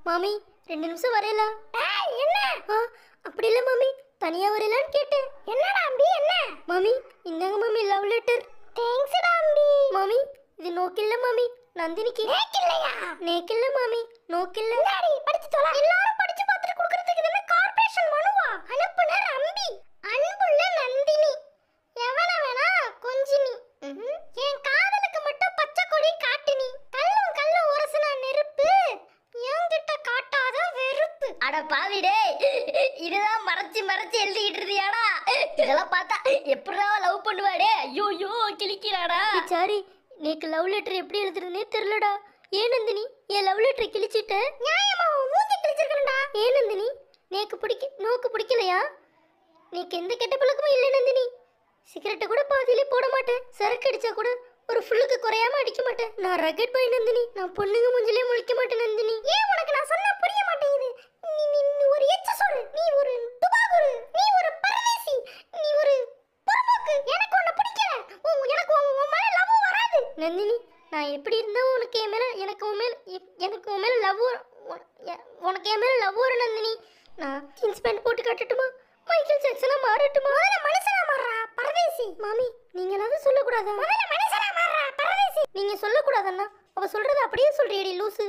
மாமி ரெண்டு நிமிஷம் வரையலா என்ன ஆ அப்படி இல்லை மாமி தனியா வரையலான்னு கேட்டேன் என்னடா அம்பி என்ன மாமி இந்தாங்க மாமி லவ் லெட்டர் தேங்க்ஸ்டா அம்பி மாமி இது நோக்கில்ல மாமி நந்தினிக்கு நேக்கில்லையா நேக்கில்ல மாமி நோக்கில்ல டாடி படிச்சு தொலை எல்லாரும் படிச்சு பார்த்துட்டு கொடுக்கிறதுக்கு இது என்ன கார்ப்பரேஷன் மனுவா அனுப்புனர் அம்பி அன்புள்ள நந்தினி எவன வேணா கொஞ்சினி என் காதலுக்கு மட்டும் பச்சை கொடி காட்டினி கல்லும் கல்லும் உரசுனா நெருப்பு என்கிட்ட காட்டாத வெறுப்பு அட பாவிடே இதுதான் மறைச்சு மறைச்சு எழுதிக்கிட்டு இருந்தியாடா இதெல்லாம் பார்த்தா எப்படா லவ் பண்ணுவாடே ஐயோ ஐயோ கிழிக்கிறாடா சாரி நேக்கு லவ் லெட்டர் எப்படி எழுதுறதுனே தெரியலடா ஏன் நந்தினி என் லவ் லெட்டர் கிழிச்சிட்ட நியாயமா உன் மூஞ்சி கிழிச்சிருக்கணும்டா ஏன் நந்தினி நேக்கு பிடிக்க நோக்கு பிடிக்கலையா நீக்கு எந்த கெட்ட பழக்கமும் இல்லை நந்தினி சிகரெட்டை கூட பாதியிலே போட மாட்டேன் சரக்கு அடிச்சா கூட ஒரு ஃபுல்லுக்கு குறையாம அடிக்க மாட்டேன் நான் ரகட் பாய் நந்தினி நான் பொண்ணுங்க மூஞ்சிலே முழிக்க மாட்டேன் நந்தினி ஏன் உனக்கு நான் சொன்னா புரிய மாட்டேங்குது நீ நீ நீ ஒரு எச்ச சொல் நீ ஒரு துபாகுரு நீ ஒரு பரதேசி நீ ஒரு புறம்போக்கு எனக்கு உன்னை பிடிக்கல உன் எனக்கு உன் உன் மேல லவ் வராது நந்தினி நான் எப்படி இருந்தா உனக்கு என் மேல எனக்கு உன் மேல எப்- எனக்கு உன் மேல லவ் உனக்கு என் மேல லவ் வரும் நந்தினி நான் ஜீன்ஸ் பேண்ட் போட்டு கட்டட்டுமா மைக்கேல் ஜாக்சனா மாறட்டுமா முதல்ல மனுஷனா மாறா பரதேசி மாமி நீங்க ஏதாவது சொல்லக்கூடாதா முதல்ல மனுஷனா மாறா பரதேசி நீங்க சொல்லக்கூடாதண்ணா அவ சொல்றத அப்படியே சொல்றியடி லூசு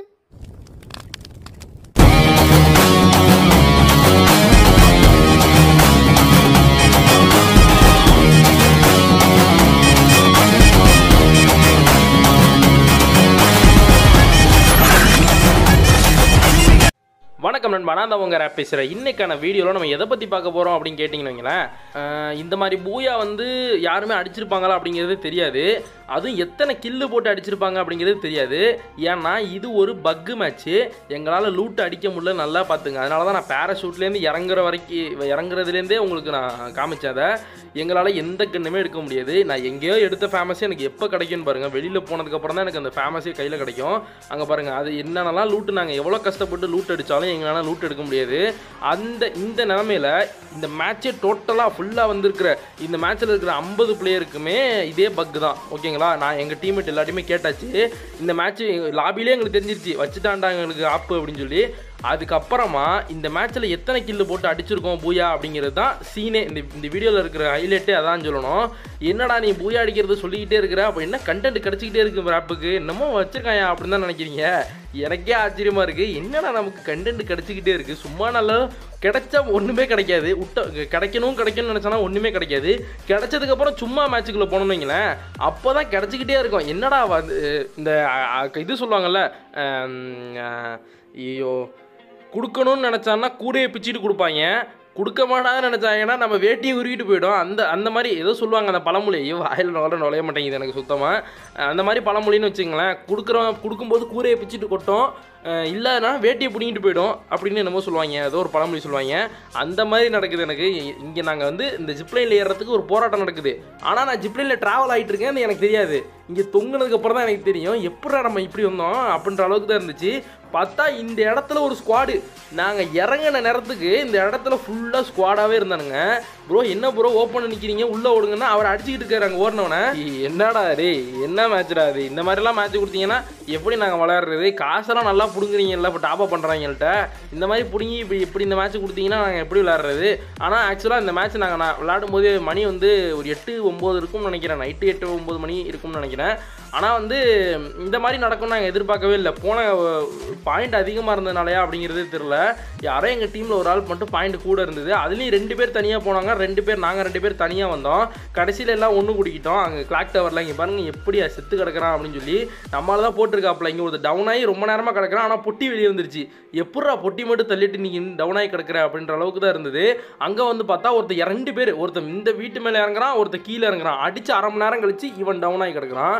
வணக்கம் நண்பா நான் தான் உங்க ரேப் பேசுகிறேன் இன்னைக்கான வீடியோவில் நம்ம எதை பற்றி பார்க்க போகிறோம் அப்படின்னு கேட்டிங்கன்னு வைங்களேன் அஹ் இந்த மாதிரி பூயா வந்து யாருமே அடிச்சிருப்பாங்களா அப்படிங்கிறது தெரியாது அதுவும் எத்தனை கில்லு போட்டு அடிச்சிருப்பாங்க அப்படிங்கிறது தெரியாது ஏன்னா இது ஒரு பக்கு மேட்ச்சு எங்களால் லூட் அடிக்க முடியல நல்லா பார்த்துங்க அதனால தான் நான் பேராஷூட்லேருந்து இறங்குற வரைக்கும் இறங்குறதுலேருந்தே உங்களுக்கு நான் காமிச்சேன் அதை எங்களால் எந்த கண்ணுமே எடுக்க முடியாது நான் எங்கேயோ எடுத்த ஃபேமஸே எனக்கு எப்போ கிடைக்கும்னு பாருங்கள் வெளியில் போனதுக்கப்புறம் தான் எனக்கு அந்த ஃபேமஸே கையில் கிடைக்கும் அங்கே பாருங்கள் அது என்னென்னலாம் லூட்டு நாங்கள் எவ்வளோ கஷ்டப்பட்டு லூட் அடித்தாலும் எங்களால் லூட் எடுக்க முடியாது அந்த இந்த நிலமையில இந்த மேட்சே டோட்டலாக ஃபுல்லாக வந்திருக்கிற இந்த மேட்ச்சில் இருக்கிற ஐம்பது பிளேயருக்குமே இதே பக் தான் ஓகேங்களா நான் எங்கள் டீம்மேட் எல்லாத்தையுமே கேட்டாச்சு இந்த மேட்ச் லாபிலே எங்களுக்கு தெரிஞ்சிருச்சு வச்சுட்டாண்டா எங்களுக்கு ஆப்பு அப்படின்னு சொல்லி அதுக்கப்புறமா இந்த மேட்ச்சில் எத்தனை கில்லு போட்டு அடிச்சிருக்கோம் பூயா அப்படிங்கிறது தான் சீனே இந்த இந்த வீடியோவில் இருக்கிற ஹைலைட்டே அதான் சொல்லணும் என்னடா நீ பூயா அடிக்கிறது சொல்லிக்கிட்டே இருக்கிற அப்போ என்ன கண்டென்ட் கிடச்சிக்கிட்டே இருக்கு ரேப்புக்கு என்னமோ வச்சிருக்காயா அப்படின்னு தான் நினைக்கிறீங்க எனக்கே ஆச்சரியமா இருக்கு என்னடா நமக்கு கண்டென்ட் கிடச்சிக்கிட்டே இருக்கு சும்மா நல்லா கிடைச்சா ஒன்றுமே கிடைக்காது விட்ட கிடைக்கணும் கிடைக்கணும்னு நினச்சானா ஒன்றுமே கிடைக்காது கிடைச்சதுக்கப்புறம் சும்மா மேட்சுக்குள்ளே போனோம்னு வைங்களேன் அப்போ தான் கிடச்சிக்கிட்டே இருக்கும் என்னடா வந்து இந்த அ, அ, இது சொல்லுவாங்கல்ல அம், அ, ஐயோ கொடுக்கணும்னு நினச்சான்னா கூடையை பிச்சுட்டு கொடுப்பாங்க கொடுக்க மாட்டான்னு நினச்சாங்கன்னா நம்ம வேட்டியை உருவிட்டு போயிடும் அந்த அந்த மாதிரி ஏதோ சொல்லுவாங்க அந்த பழமொழி ஐயோ வாயில் நுழைய நுழைய மாட்டேங்குது எனக்கு சுத்தமாக அந்த மாதிரி பழமொழின்னு வச்சுங்களேன் கொடுக்குறோம் கொடுக்கும்போது கூரையை பிச்சுட்டு கொட்டும் அஹ் இல்லைன்னா வேட்டியை பிடிங்கிட்டு போயிடும் அப்படின்னு என்னமோ சொல்லுவாங்க ஏதோ ஒரு பழமொழி சொல்லுவாங்க அந்த மாதிரி நடக்குது எனக்கு இங்கே நாங்கள் வந்து இந்த ஜிப்லைனில் ஏறுறதுக்கு ஒரு போராட்டம் நடக்குது ஆனால் நான் ஜிப்லைனில் ட்ராவல் ஆகிட்டு இருக்கேன்னு எனக்கு தெரியாது இங்கே தொங்குனதுக்கு அப்புறம் தான் எனக்கு தெரியும் எப்படா நம்ம இப்படி வந்தோம் அப்படின்ற அளவுக்கு தான் இருந்துச்சு பார்த்தா இந்த இடத்துல ஒரு ஸ்குவாடு நாங்கள் இறங்கின நேரத்துக்கு இந்த இடத்துல ஃபுல்லாக ஸ்குவாடாகவே இருந்தானுங்க ப்ரோ என்ன ப்ரோ ஓப்பன் நிற்கிறீங்க உள்ளே ஓடுங்கன்னா அவர் அடிச்சுக்கிட்டு இருக்காரு அங்கே ஓடினவனே என்னடா டேய் என்ன மேட்ச்டா அது இந்த மாதிரிலாம் மேட்ச் கொடுத்தீங்கன்னா எப்படி நாங்கள் விளையாடுறது காசெல்லாம் நல்லா பிடுங்குறீங்கல்ல இப்போ டாப்அப் பண்ணுறாங்கள்ட்ட இந்த மாதிரி பிடுங்கி இப்படி இப்படி இந்த மேட்ச் கொடுத்தீங்கன்னா நாங்கள் எப்படி விளையாடுறது ஆனால் ஆக்சுவலாக இந்த மேட்ச் நாங்கள் நான் விளையாடும் போது மணி வந்து ஒரு எட்டு ஒம்பது இருக்கும்னு நினைக்கிறேன் நைட்டு எட்டு ஒம்பது மணி இருக்கும்னு நினைக்கிறேன் ஆனால் வந்து இந்த மாதிரி நடக்கும்னு நாங்கள் எதிர்பார்க்கவே இல்லை போன பாயிண்ட் அதிகமாக இருந்ததுனாலயா அப்படிங்கிறது தெரில யாரோ எங்கள் டீமில் ஒரு ஆள் மட்டும் பாயிண்ட் கூட இருந்தது அதுலேயும் ரெண்டு பேர் தனியாக போனாங்க ரெண்டு பேர் நாங்கள் ரெண்டு பேர் தனியாக வந்தோம் கடைசியில் எல்லாம் ஒன்று குடிக்கிட்டோம் அங்கே கிளாக் டவரில் இங்கே பாருங்க எப்படி செத்து கிடக்குறான் அப்படின்னு சொல்லி நம்மளால தான் போட்டிருக்காப்புல இங்கே ஒரு டவுன் ஆகி ரொம்ப நேரமாக கிடக்குறான் ஆனால் பொட்டி வெளியே வந்துருச்சு எப்பட்றா பொட்டி மட்டும் தள்ளிட்டு நீ டவுன் ஆகி கிடக்குற அப்படின்ற அளவுக்கு தான் இருந்தது அங்கே வந்து பார்த்தா ஒருத்தர் ரெண்டு பேர் ஒருத்தன் இந்த வீட்டு மேலே இறங்குறான் ஒருத்தர் கீழே இறங்குறான் அடிச்சு அரை மணி நேரம் கழிச்சு இவன் டவுன் ஆகி கிடக்குறான்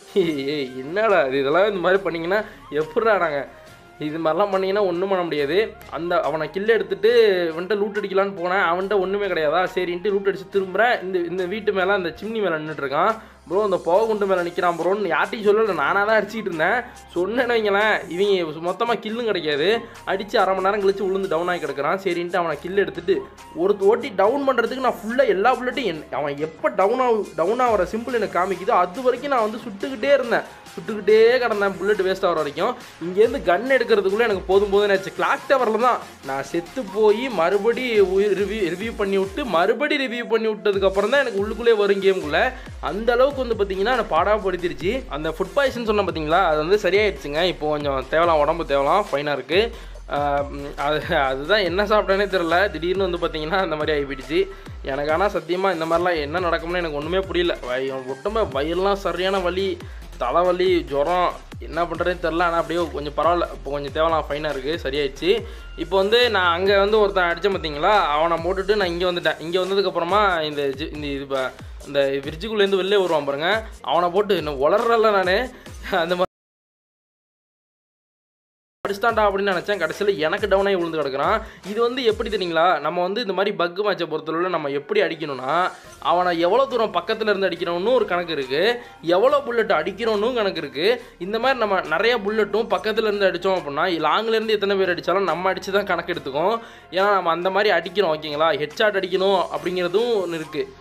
ஏய் என்னடா இது இதெல்லாம் இந்த மாதிரி பண்ணீங்கன்னா எப்பட்றா நாங்கள் இது மாதிரிலாம் பண்ணீங்கன்னா ஒன்றும் பண்ண முடியாது அந்த அவனை கில்ல எடுத்துட்டு இவன்ட்ட லூட் அடிக்கலான்னு போனேன் அவன்கிட்ட ஒன்றுமே கிடையாதா சரின்ட்டு லூட் அடிச்சு திரும்புகிறேன் இந்த இந்த வீட்டு மேலே அந்த சிம்னி மேலே நின்றுட்டு இருக்கான் ப்ரோ இந்த போக குண்டு மேலே நிற்கிறான் ப்ரோன்னு யார்ட்டையும் சொல்லலை நானாக தான் அடிச்சிட்டு இருந்தேன் சொன்னேன்னு வைங்களேன் இவங்க மொத்தமாக கில்லும் கிடைக்காது அடித்து அரை மணி நேரம் கழிச்சு விழுந்து டவுன் ஆகி கிடக்குறான் சரின்ட்டு அவனை கில் எடுத்துட்டு ஒரு ஓட்டி டவுன் பண்ணுறதுக்கு நான் ஃபுல்லாக எல்லா புல்லட்டையும் அவன் எப்போ டவுன் ஆகு டவுன் ஆகிற சிம்பிள் எனக்கு காமிக்குதோ அது வரைக்கும் நான் வந்து சுட்டுக்கிட்டே இருந்தேன் சுட்டுக்கிட்டே கிடந்தேன் புல்லட் வேஸ்ட் ஆகிற வரைக்கும் இங்கேருந்து கன் எடுக்கிறதுக்குள்ளே எனக்கு போதும் போதும் ஆச்சு கிளாக் டவரில் தான் நான் செத்து போய் மறுபடி ரிவ்யூ ரிவ்யூ பண்ணி விட்டு மறுபடி ரிவ்யூ பண்ணி விட்டதுக்கப்புறம் தான் எனக்கு உள்ளுக்குள்ளே வரும் கேமுக்குள்ளே அந்த அளவுக்கு வந்து பார்த்தீங்கன்னா எனக்கு பாடாப்படுத்திருச்சு அந்த ஃபுட் பாய்சன் சொன்னேன் பார்த்தீங்களா அது வந்து சரியாயிடுச்சுங்க இப்போ கொஞ்சம் தேவலாம் உடம்பு தேவலாம் ஃபைனாக இருக்குது அது அதுதான் என்ன சாப்பிட்டேனே தெரில திடீர்னு வந்து பார்த்தீங்கன்னா அந்த மாதிரி ஆகிப்பிடுச்சு எனக்கு ஆனால் சத்தியமாக இந்த மாதிரிலாம் என்ன நடக்கும்னு எனக்கு ஒன்றுமே புரியல வய உடம்பு வயிறுலாம் சரியான வலி தலைவலி ஜுரம் என்ன பண்ணுறதுன்னு தெரில ஆனால் அப்படியே கொஞ்சம் பரவாயில்ல இப்போ கொஞ்சம் தேவலாம் ஃபைனாக இருக்குது சரியாயிடுச்சு இப்போ வந்து நான் அங்கே வந்து ஒருத்தன் அடித்தேன் பார்த்தீங்களா அவனை போட்டுட்டு நான் இங்கே வந்துட்டேன் இங்கே வந்ததுக்கப்புறமா இந்த ஜி- இந்த இது ப- இந்த விரிஜுக்குள்ளேருந்து வெளிலே வருவான் பாருங்க அவனை போட்டு இன்னும் வளர்றல நான் அந்த மாதிரி அடிச்சிட்டான்டா அப்படின்னு நினச்சேன் கடைசியில் எனக்கு டவுன் ஆகி விழுந்து கிடக்குறான் இது வந்து எப்படி தெரியுங்களா நம்ம வந்து இந்த மாதிரி பக்கு மேட்சை பொறுத்தளவில் நம்ம எப்படி அடிக்கணும்னா அவனை எவ்வளோ தூரம் பக்கத்தில் இருந்து அடிக்கிறோன்னு ஒரு கணக்கு இருக்குது எவ்வளோ புல்லட் அடிக்கிறோன்னு கணக்கு இருக்குது இந்த மாதிரி நம்ம நிறைய புல்லட்டும் பக்கத்தில் இருந்து அடித்தோம் அப்படின்னா லாங்கில் இருந்து எத்தனை பேர் அடித்தாலும் நம்ம அடித்து தான் கணக்கு எடுத்துக்கோம் ஏன்னா நம்ம அந்த மாதிரி அடிக்கிறோம் ஓகேங்களா ஹெட்ஷாட் அடிக்கணும் அப்படிங்கிறதும் ஒன்று இருக்குது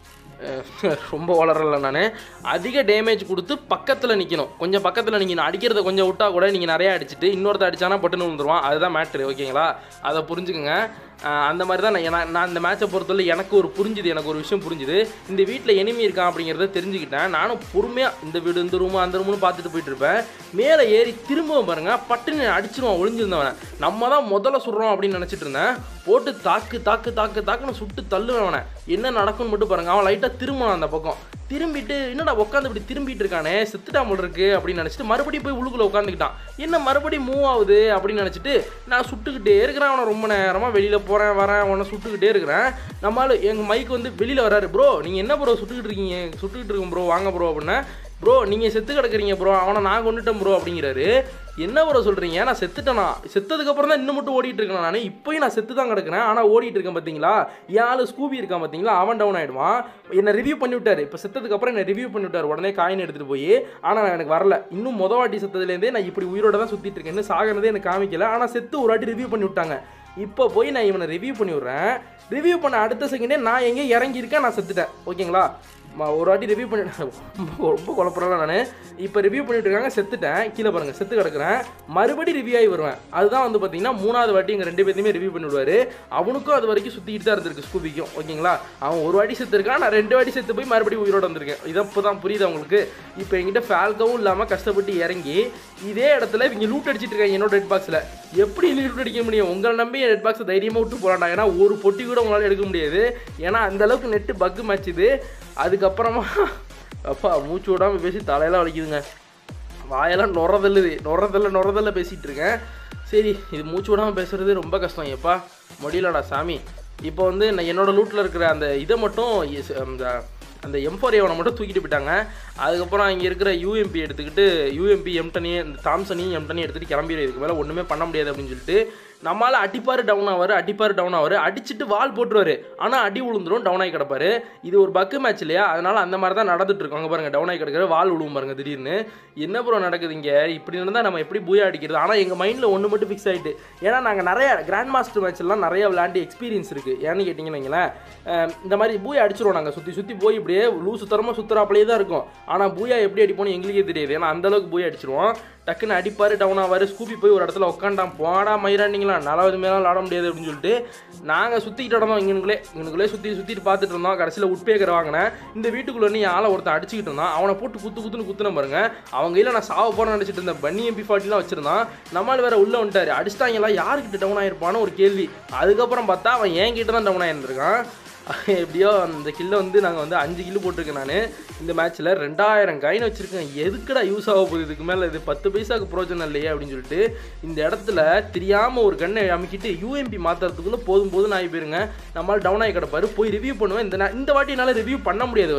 அஹ் ரொம்ப வளரல நான் அதிக டேமேஜ் கொடுத்து பக்கத்தில் நிற்கணும் கொஞ்சம் பக்கத்தில் நிற்கணும் அடிக்கிறத கொஞ்சம் விட்டா கூட நீங்கள் நிறையா அடிச்சுட்டு இன்னொருத்த அடிச்சானா பட்டுன்னு விழுந்துருவான் அதுதான் மேட்ரு ஓகேங்களா அதை புரிஞ்சுக்குங்க அஹ் அந்த மாதிரி தான் நான் ஏன்னா- நான் இந்த மேட்சை பொறுத்தவரை எனக்கு ஒரு புரிஞ்சுது எனக்கு ஒரு விஷயம் புரிஞ்சுது இந்த வீட்டில் எனிமி இருக்கான் அப்படிங்கிறத தெரிஞ்சுக்கிட்டேன் நானும் பொறுமையாக இந்த வீடு இந்த ரூமு அந்த ரூம்னு பார்த்துட்டு போயிட்டு இருப்பேன் மேலே ஏறி திரும்பவும் பாருங்க பட்டுன்னு அடிச்சிருவான் ஒளிஞ்சிருந்தவனை நம்ம தான் முதல்ல சுடுறோம் அப்படின்னு நினச்சிட்டு இருந்தேன் போட்டு தாக்கு தாக்கு தாக்கு தாக்குன்னு சுட்டு தள்ளுவேன் அவனை என்ன நடக்கும்னு மட்டும் பாருங்க அவன் லைட்டாக திரும்பினான் அந்த பக்கம் திரும்பிட்டு என்னடா உட்காந்து இப்படி திரும்பிட்டு இருக்கானே செத்துட்டா போல இருக்கு அப்படின்னு நினச்சிட்டு மறுபடியும் போய் உள்ளுக்குள்ள உட்காந்துக்கிட்டான் என்ன மறுபடியும் மூவ் ஆகுது அப்படின்னு நினச்சிட்டு நான் சுட்டுக்கிட்டே இருக்கிறேன் அவனை ரொம்ப நேரமாக வெளியில் போகிறேன் வரேன் அவனை சுட்டுக்கிட்டே இருக்கிறேன் நம்மளால எங்கள் மைக் வந்து வெளியில் வராரு ப்ரோ நீங்கள் என்ன ப்ரோ சுட்டுக்கிட்டு இருக்கீங்க சுட்டுக்கிட்டு இருக்கோம் ப்ரோ வாங்க ப்ரோ அப்படின்னா ப்ரோ நீங்கள் செத்து கிடக்குறீங்க ப்ரோ அவனை நான் கொண்டுட்டேன் ப்ரோ அப்படிங்கிறாரு என்ன ப்ரோ சொல்கிறீங்க நான் செத்துட்டேனா செத்ததுக்கப்புறம் தான் இன்னும் மட்டும் ஓடிட்டு இருக்கேன் நான் இப்போயும் நான் செத்து தான் கிடக்குறேன் ஆனால் ஓடிட்டு இருக்கேன் பார்த்தீங்களா என் ஆளு ஸ்கூபி இருக்கான் பார்த்தீங்களா அவன் டவுன் ஆகிடுவான் என்னை ரிவ்யூ பண்ணி விட்டாரு இப்போ செத்ததுக்கப்புறம் என்னை ரிவ்யூ பண்ணி விட்டாரு உடனே காயின் எடுத்துகிட்டு போய் ஆனால் எனக்கு வரல இன்னும் மொதல் வாட்டி செத்ததுலேருந்தே நான் இப்படி உயிரோட தான் சுற்றிட்டு இருக்கேன் இன்னும் சாகிறதே எனக்கு காமிக்கல ஆனால் செத்து ஒரு வாட்டி ரிவ்யூ பண்ணி விட்டாங்க இப்போ போய் நான் இவனை ரிவ்யூ பண்ணி விட்றேன் ரிவ்யூ பண்ண அடுத்த செகண்டே நான் எங்கே இறங்கியிருக்கேன் நான் செத்துட்டேன் ஓகேங்களா ம- ஒரு வாட்டி ரிவ்யூ பண்ணிட்டேன் ரொம்ப ரொம்ப குழப்பறல நான் இப்போ ரிவ்யூ பண்ணிட்டு இருக்காங்க செத்துட்டேன் கீழே பாருங்க செத்து கிடக்குறேன் மறுபடி ரிவ்யூ ஆகி வருவேன் அதுதான் வந்து பார்த்தீங்கன்னா மூணாவது வாட்டி எங்கள் ரெண்டு பேர்த்தையுமே ரிவ்யூ பண்ணி விடுவாரு அவனுக்கும் அது வரைக்கும் சுற்றிக்கிட்டு தான் இருந்திருக்கு ஸ்கூபிக்கும் ஓகேங்களா அவன் ஒரு வாட்டி செத்து இருக்கான் நான் ரெண்டு வாட்டி செத்து போய் மறுபடியும் உயிரோட வந்திருக்கேன் இதை இப்போ தான் புரியுது அவங்களுக்கு இப்போ என்கிட்ட ஃபேல்கவும் இல்லாமல் கஷ்டப்பட்டு இறங்கி இதே இடத்துல இவங்க லூட் அடிச்சிட்டு இருக்காங்க என்னோட ரெட் பாக்ஸில் எப்படி லூட் அடிக்க முடியும் உங்களை நம்பி என் ரெட் பாக்ஸை தைரியமாக விட்டு போகிறாண்டா ஏன்னா ஒரு பொட்டி கூட உங்களால் எடுக்க முடியாது ஏன்னா அந்த அளவுக்கு நெட்டு பக்கு மேட்ச் இது அதுக்கப்புறமா அப்பா மூச்சு விடாமல் பேசி தலையெல்லாம் வலிக்குதுங்க வாயெல்லாம் நொறதல்லுது நொறதல்ல நொறதல்ல பேசிகிட்டு இருக்கேன் சரி இது மூச்சு விடாமல் பேசுறது ரொம்ப கஷ்டம் எப்பா முடியலடா சாமி இப்போ வந்து நான் என்னோட லூட்டில் இருக்கிற அந்த இதை மட்டும் எஸ்- அந்த அந்த எம் ஃபோர் ஏவனை மட்டும் தூக்கிட்டு போயிட்டாங்க அதுக்கப்புறம் இங்கே இருக்கிற யூஎம்பி எடுத்துக்கிட்டு யூஎம்பி எம்டனையும் இந்த தாம்சனையும் எம்டனையும் எடுத்துகிட்டு கிளம்பிடு இதுக்கு மேலே ஒன்றுமே பண்ண முடியாது அப்படின்னு சொல்லிட்டு நம்மளால அடிப்பார் டவுன் ஆவார் அடிப்பார் டவுன் ஆவார் அடிச்சுட்டு வால் போட்டுருவாரு ஆனால் அடி விழுந்துரும் டவுன் ஆகி கிடப்பாரு இது ஒரு பக்கு மேட்ச் இல்லையா அதனால அந்த மாதிரி தான் நடந்துட்டு இருக்கோம் அங்க பாருங்க டவுன் ஆகி கிடக்கிற வால் விழுவும் பாருங்க திடீர்னு என்ன ப்ரோ நடக்குது இங்கே இப்படி இருந்தால் நம்ம எப்படி பூயா அடிக்கிறது ஆனால் எங்கள் மைண்டில் ஒன்று மட்டும் ஃபிக்ஸ் ஆகிட்டு ஏன்னா நாங்கள் நிறைய கிராண்ட் மாஸ்டர் மேட்ச் எல்லாம் நிறைய விளையாண்டு எக்ஸ்பீரியன்ஸ் இருக்குது ஏன்னு கேட்டிங்கன்னு வைங்களேன் அஹ் இந்த மாதிரி பூயா அடிச்சிருவோம் நாங்கள் சுற்றி சுற்றி போய் இப்படியே லூசு தரமாக சுற்றுறாப்பிலே தான் இருக்கும் ஆனால் பூயா எப்படி அடிப்போம்னு எங்களுக்கே தெரியாது ஏன்னா அந்த அளவுக்கு பூயா அடிச்சிருவோம் டக்குன்னு அடிப்பார் டவுன் ஆவார் ஸ்கூபி போய் ஒரு இடத்துல உட்காண்டான் போடா மயிராண்டிங்களா நலாவது மேலே விளாட முடியாது அப்படின்னு சொல்லிட்டு நாங்கள் சுற்றிக்கிட்டு இருந்தோம் இங்கனுக்குள்ளே இங்கனுக்குள்ளே சுற்றி சுற்றிட்டு பார்த்துட்டு இருந்தோம் கடைசியில் உட்பேக்கர் வாங்கினேன் இந்த வீட்டுக்குள்ளே நீ ஆளை ஒருத்தன் அடிச்சுக்கிட்டு இருந்தான் அவனை போட்டு குத்து குத்துன்னு குத்துன பாருங்க அவங்க கையில் நான் சாவ போகிறேன்னு நினச்சிட்டு இருந்தேன் பன்னி எம்பி ஃபார்ட்டிலாம் வச்சிருந்தான் நம்மால் வேற உள்ளே வந்துட்டாரு அடிச்சிட்டாங்களா யாருக்கிட்ட டவுன் ஆயிருப்பான்னு ஒரு கேள்வி அதுக்கப்புறம் பார்த்தா அவன் என் கிட்ட தான் டவுன் ஆயிருந்திருக்கான் எப்படியோ அந்த கில்ல வந்து நாங்கள் வந்து அஞ்சு கில்லு போட்டிருக்கேன் நான் இந்த மேட்ச்சில் ரெண்டாயிரம் காயின் வச்சுருக்கேன் எதுக்குடா யூஸ் ஆக போகுது இதுக்கு மேலே இது பத்து பைசாக்கு பிரோஜனம் இல்லையே அப்படின்னு சொல்லிட்டு இந்த இடத்துல தெரியாமல் ஒரு கண்ணை அமுக்கிட்டு யூஎம்பி மாற்றுறதுக்குள்ளே போதும் போதும் ஆகி போயிருங்க நம்மளால் டவுன் ஆகி கிடப்பாரு போய் ரிவ்யூ பண்ணுவேன் இந்த நா- இந்த வாட்டி என்னால் ரிவ்யூ பண்ண முடியாது வர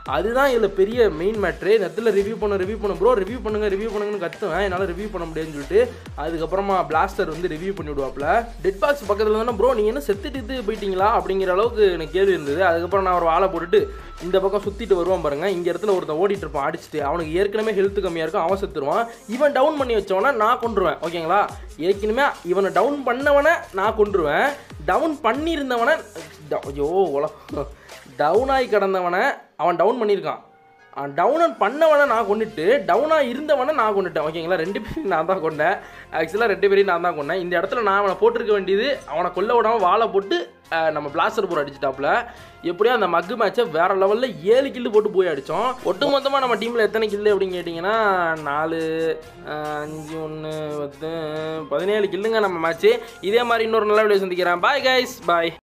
அதுதான் இதில் பெரிய மெயின் மேட்ரு இந்த இடத்துல ரிவ்யூ பண்ண ரிவ்யூ பண்ண ப்ரோ ரிவ்யூ பண்ணுங்க ரிவ்யூ பண்ணுங்கன்னு கத்துவேன் என்னால் ரிவ்யூ பண்ண முடியாதுன்னு சொல்லிட்டு அதுக்கப்புறமா பிளாஸ்டர் வந்து ரிவ்யூ பண்ணி விடுவாப்ல டெட் பாக்ஸ் பக்கத்தில் தானே ப்ரோ நீங்கள் என்ன செத்துட்டு போயிட்டீங்களா அப்படிங்கிற அளவுக்கு எனக்கு கேள்வி இருந்தது அதுக்கப்புறம் நான் ஒரு வாழை போட்டுட்டு இந்த பக்கம் சுற்றிட்டு வருவான் பாருங்க இங்க இடத்துல ஒருத்தன் ஓடிட்டு இருப்பான் அடிச்சுட்டு அவனுக்கு ஏற்கனவே ஹெல்த் கம்மியாக இருக்கும் அவன் செத்துருவான் இவன் டவுன் பண்ணி வச்சவன நான் கொண்டுருவேன் ஓகேங்களா ஏற்கனவே இவனை டவுன் பண்ணவனை நான் கொண்டுருவேன் டவுன் பண்ணியிருந்தவனை ட- ஐயோ உலகம் டவுன் ஆகி கிடந்தவனை அவன் டவுன் பண்ணியிருக்கான் டவுன் பண்ணவனை நான் கொண்டுட்டு டவுனாக இருந்தவனை நான் கொண்டுட்டேன் ஓகேங்களா ரெண்டு பேரும் நான் தான் கொண்டேன் ஆக்சுவலாக ரெண்டு பேரையும் நான் தான் கொண்டேன் இந்த இடத்துல நான் அவனை போட்டிருக்க வேண்டியது அவனை கொல்ல விடாமல் வாழை போட்டு அஹ், நம்ம பிளாஸ்டர் போர் அடிச்சிட்டாப்புல எப்படியோ அந்த மக்கு மேட்சை வேற லெவலில் ஏழு கில்லு போட்டு போய் அடித்தோம் ஒட்டுமொத்தமாக நம்ம டீமில் எத்தனை கில்லு அப்படின்னு கேட்டிங்கன்னா நாலு அஹ், அஞ்சு ஒன்று பத்து பதினேழு கில்லுங்க நம்ம மேட்ச்சு இதே மாதிரி இன்னொரு நல்ல வீடியோ சந்திக்கிறேன் பாய் கைஸ் பாய்